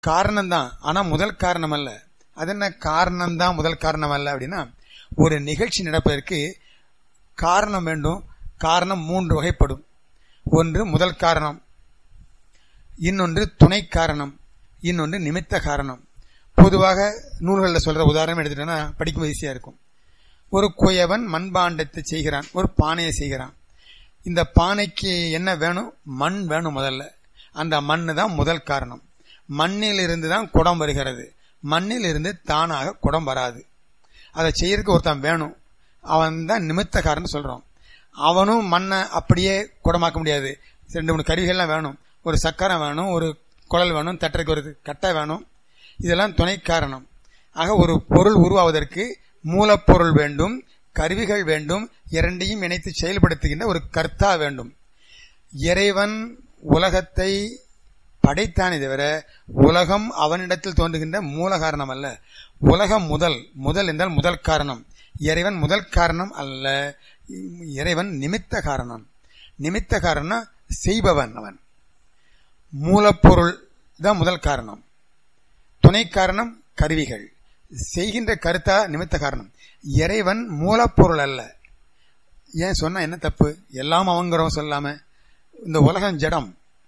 காரணம் தான் ஆனா முதல் காரணம் அல்ல அது என்ன காரணம் தான் முதல் காரணம் அல்ல அப்படின்னா ஒரு நிகழ்ச்சி நடப்பதற்கு காரணம் வேண்டும் காரணம் மூன்று வகைப்படும் ஒன்று முதல் காரணம் இன்னொன்று துணை காரணம் இன்னொன்று நிமித்த காரணம் பொதுவாக நூல்களில் சொல்ற உதாரணம் எடுத்துட்டோம்னா படிக்கும் ஈஸியா இருக்கும் ஒரு குயவன் மண்பாண்டத்தை செய்கிறான் ஒரு பானையை செய்கிறான் இந்த பானைக்கு என்ன வேணும் மண் வேணும் முதல்ல அந்த மண்ணு தான் முதல் காரணம் மண்ணில் இருந்து தான் குடம் வருகிறது மண்ணில் இருந்து தானாக குடம் வராது அதை செய்யறதுக்கு ஒருத்தன் வேணும் அவன் தான் நிமித்த காரணம் சொல்றோம் அவனும் மண்ணை அப்படியே குடமாக்க முடியாது ரெண்டு மூணு கருவிகள்லாம் வேணும் ஒரு சக்கரம் வேணும் ஒரு குழல் வேணும் தட்டுறதுக்கு ஒரு கட்டை வேணும் இதெல்லாம் துணை காரணம் ஆக ஒரு பொருள் உருவாவதற்கு மூலப்பொருள் வேண்டும் கருவிகள் வேண்டும் இரண்டையும் இணைத்து செயல்படுத்துகின்ற ஒரு கர்த்தா வேண்டும் இறைவன் உலகத்தை படைத்தானே தவிர உலகம் அவனிடத்தில் தோன்றுகின்ற மூல காரணம் அல்ல உலகம் முதல் முதல் என்றால் முதல் காரணம் இறைவன் முதல் காரணம் அல்ல இறைவன் நிமித்த காரணம் நிமித்த காரணம் செய்பவன் அவன் மூலப்பொருள் தான் முதல் காரணம் துணை காரணம் கருவிகள் செய்கின்ற கருத்தா நிமித்த காரணம் இறைவன் மூலப்பொருள் அல்ல ஏன் சொன்னா என்ன தப்பு எல்லாம் அவங்கிறவன் சொல்லாம இந்த உலகம் ஜடம்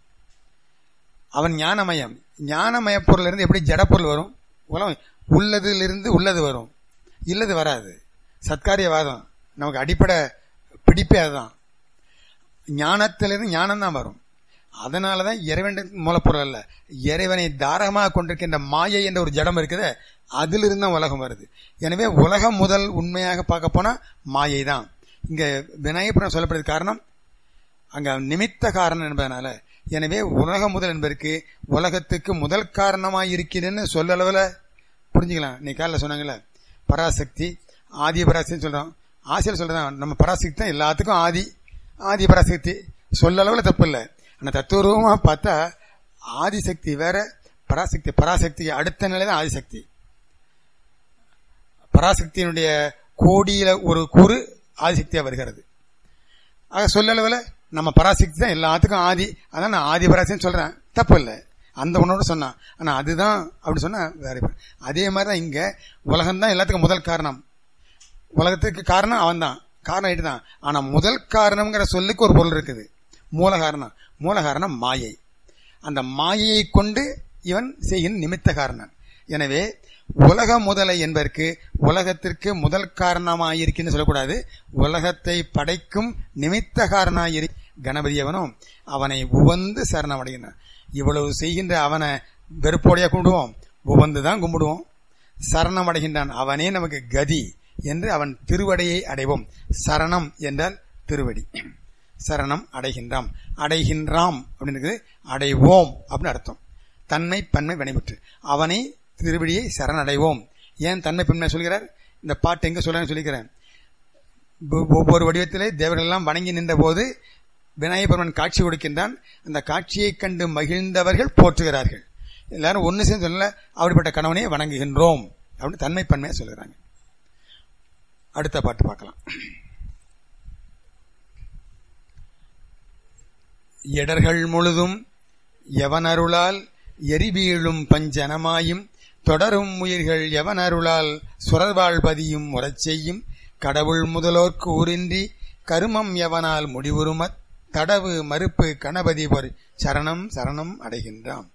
அவன் ஞானமயம் ஞானமய பொருள் இருந்து எப்படி ஜட பொருள் வரும் உலகம் உள்ளதிலிருந்து உள்ளது வரும் இல்லது வராது சத்காரியவாதம் நமக்கு அடிப்படை பிடிப்பே அதுதான் ஞானத்திலிருந்து ஞானம் தான் வரும் அதனாலதான் இறைவன் மூலப்பொருள் அல்ல இறைவனை தாரகமாக கொண்டிருக்கின்ற மாயை என்ற ஒரு ஜடம் இருக்குது அதிலிருந்து தான் உலகம் வருது எனவே உலகம் முதல் உண்மையாக பார்க்க போனா மாயை தான் இங்க விநாயகபுரம் சொல்லப்படுறது காரணம் அங்க நிமித்த காரணம் என்பதனால எனவே உலகம் முதல் என்பதற்கு உலகத்துக்கு முதல் காரணமாக இருக்கிறேன்னு சொல்லளவுல புரிஞ்சுக்கலாம் நீ காலைல சொன்னாங்கல்ல பராசக்தி ஆதி பராசக்தின்னு சொல்றோம் ஆசிரியர் சொல்றதான் நம்ம பராசக்தி தான் எல்லாத்துக்கும் ஆதி ஆதி பராசக்தி சொல்லளவுல தப்பு இல்லை ஆனா தத்துவரூபமா பார்த்தா ஆதிசக்தி வேற பராசக்தி பராசக்தி அடுத்த நிலை தான் ஆதிசக்தி பராசக்தியினுடைய கோடியில ஒரு கூறு ஆதிசக்தியா வருகிறது ஆக சொல்லளவுல நம்ம பராசக்தி தான் எல்லாத்துக்கும் ஆதி அதான் நான் ஆதி பராசக்தின்னு சொல்றேன் தப்பு இல்லை அந்த உன்னோட சொன்னான் ஆனா அதுதான் அப்படி சொன்னா வேற இப்ப. அதே மாதிரி தான் இங்க உலகம் தான் எல்லாத்துக்கும் முதல் காரணம் உலகத்துக்கு காரணம் அவன் தான் காரணம் ஆயிட்டு தான் ஆனா முதல் காரணம்ங்கிற சொல்லுக்கு ஒரு பொருள் இருக்குது மூல காரணம் மூல காரணம் மாயை அந்த மாயையை கொண்டு இவன் செய்கின்ற நிமித்த காரணம் எனவே உலக முதலை என்பதற்கு உலகத்திற்கு முதல் காரணமாயிருக்குன்னு சொல்லக்கூடாது உலகத்தை படைக்கும் நிமித்த காரணமாயிரு கணபதி அவனும் அவனை உவந்து சரணமடைகிறான் இவ்வளவு செய்கின்ற அவனை வெறுப்போடையா கும்பிடுவோம் உவந்து தான் கும்பிடுவோம் சரணம் அடைகின்றான் அவனே நமக்கு கதி என்று அவன் திருவடியை அடைவோம் சரணம் என்றால் திருவடி சரணம் அடைகின்றாம் அடைகின்றாம் அப்படின்னு அடைவோம் அப்படின்னு அர்த்தம் தன்மை பன்மை வினைமுற்று அவனை திருவடியை சரணடைவோம் ஏன் தன்மை பன்மை சொல்கிறார் இந்த பாட்டு எங்க சொல்றேன்னு சொல்லிக்கிறேன் ஒ- ஒவ்வொரு வடிவத்திலே தேவர்கள் எல்லாம் வணங்கி நின்ற போது விநாயகபெருமன் காட்சி கொடுக்கின்றான் அந்த காட்சியை கண்டு மகிழ்ந்தவர்கள் போற்றுகிறார்கள் எல்லாரும் ஒன்னு சேர்ந்து சொல்லல அப்படிப்பட்ட கணவனை வணங்குகின்றோம் அப்படின்னு தன்மை பன்மையா சொல்கிறாங்க அடுத்த பாட்டு பார்க்கலாம் இடர்கள் முழுதும் எவனருளால் எரிவீழும் பஞ்சனமாயும் தொடரும் உயிர்கள் எவனருளால் சுரர்வாழ்பதியும் உரச் செய்யும் கடவுள் முதலோர்க்கு ஊரின்றி கருமம் எவனால் முடிவுறுமத் தடவு மறுப்பு கணபதி பொறி சரணம் சரணம் அடைகின்றான்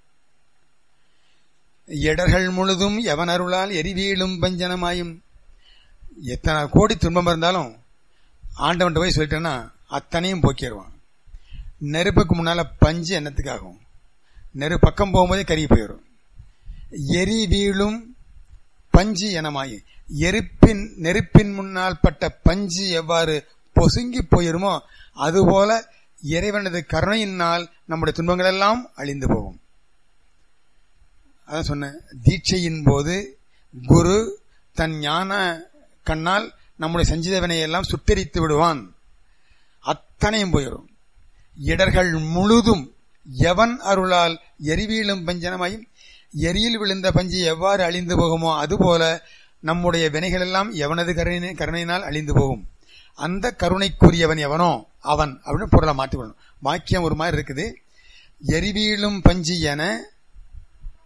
இடர்கள் முழுதும் எவனருளால் எரிவீழும் பஞ்சனமாயும் எத்தனை கோடி துன்பம் இருந்தாலும் ஆண்டவன்ட்ட போய் சொல்லிட்டேன்னா அத்தனையும் போக்கிடுவான் நெருப்புக்கு முன்னால பஞ்சு என்னத்துக்காகும் நெரு பக்கம் போகும்போதே கருகி போயிடும் எரி வீழும் பஞ்சு எனமாயி எரிப்பின் நெருப்பின் முன்னால் பட்ட பஞ்சு எவ்வாறு பொசுங்கி போயிருமோ அதுபோல இறைவனது கருணையினால் நம்முடைய துன்பங்கள் எல்லாம் அழிந்து போகும் அதான் சொன்னேன் தீட்சையின் போது குரு தன் ஞான கண்ணால் நம்முடைய சஞ்சித எல்லாம் சுட்டரித்து விடுவான் அத்தனையும் போயிடும் இடர்கள் முழுதும் எவன் அருளால் எரிவீழும் பஞ்சனமாயும் எரியில் விழுந்த பஞ்சு எவ்வாறு அழிந்து போகுமோ அதுபோல நம்முடைய வினைகள் எல்லாம் எவனது கருணை கருணையினால் அழிந்து போகும் அந்த கருணைக்குரியவன் எவனோ அவன் அப்படின்னு பொருளை மாற்றிக்கொள்ளணும் வாக்கியம் ஒரு மாதிரி இருக்குது எரிவீழும் பஞ்சு என